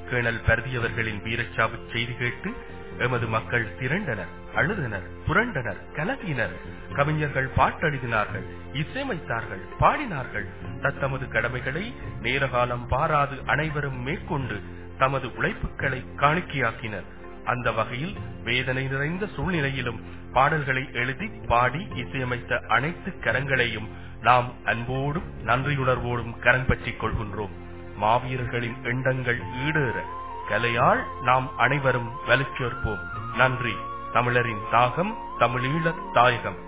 colonel பரதியவர்களின் வீரச்சாவு செய்தி கேட்டு எமது மக்கள் திரண்டனர் அழுதனர் புரண்டனர் கலகினர் கவிஞர்கள் பாட்டெழுதினார்கள் இசையமைத்தார்கள் பாடினார்கள் தத்தமது கடமைகளை நேரகாலம் பாராது அனைவரும் மேற்கொண்டு தமது உழைப்புகளை காணிக்கையாக்கினர் அந்த வகையில் வேதனை நிறைந்த சூழ்நிலையிலும் பாடல்களை எழுதி பாடி இசையமைத்த அனைத்து கரங்களையும் நாம் அன்போடும் நன்றியுணர்வோடும் கரம் பற்றிக் கொள்கின்றோம் மாவீரர்களின் எண்ணங்கள் ஈடேற கலையால் நாம் அனைவரும் வலுச்சேர்ப்போம் நன்றி தமிழரின் தாகம் தமிழீழ தாயகம்